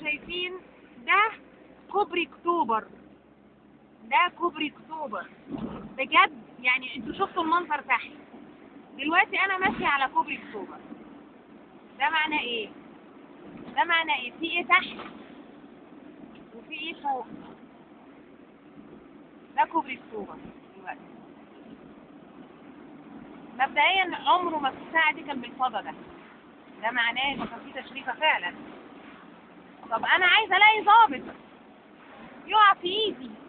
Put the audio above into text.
شايفين ده كوبري اكتوبر ده كوبري اكتوبر بجد يعني انتوا شفتوا المنظر تحت دلوقتي انا ماشية على كوبري اكتوبر ده معناه ايه ده معناه ايه في ايه تحت وفي ايه فوق ده كوبري اكتوبر دلوقتي مبدئيا عمره ما في الساعة دي كان بالفضا ده ده معناه ان كان في تشريفة فعلا طب انا عايزة الاقي ظابط يقع في ايدي